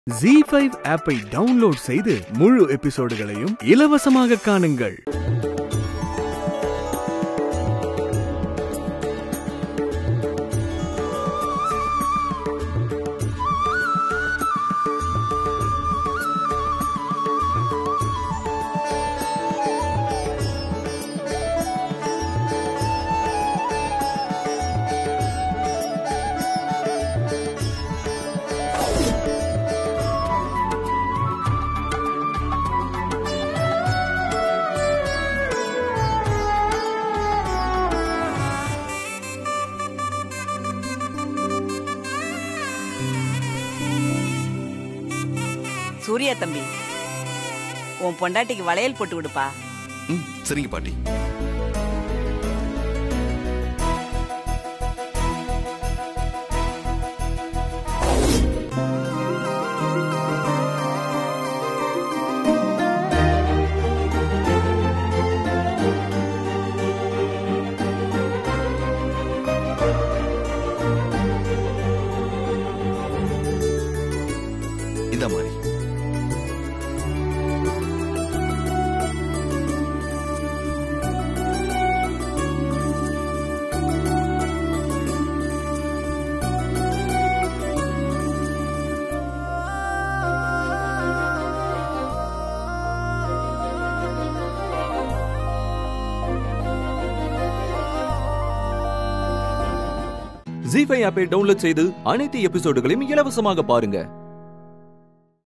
G five ஆப்பை download செய்து முழு எபிசோடுகளையும் இலவசமாக காணுங்கள் சூர்யா தம்பி உன் பொண்டாட்டிக்கு வளையல் போட்டு விடுப்பா ம் சரிங்க பாட்டி இந்த மாதிரி ஜி ஃபைவ் ஆப்பை டவுன்லோட் செய்து அனைத்து எபிசோடுகளையும் இலவசமாக பாருங்க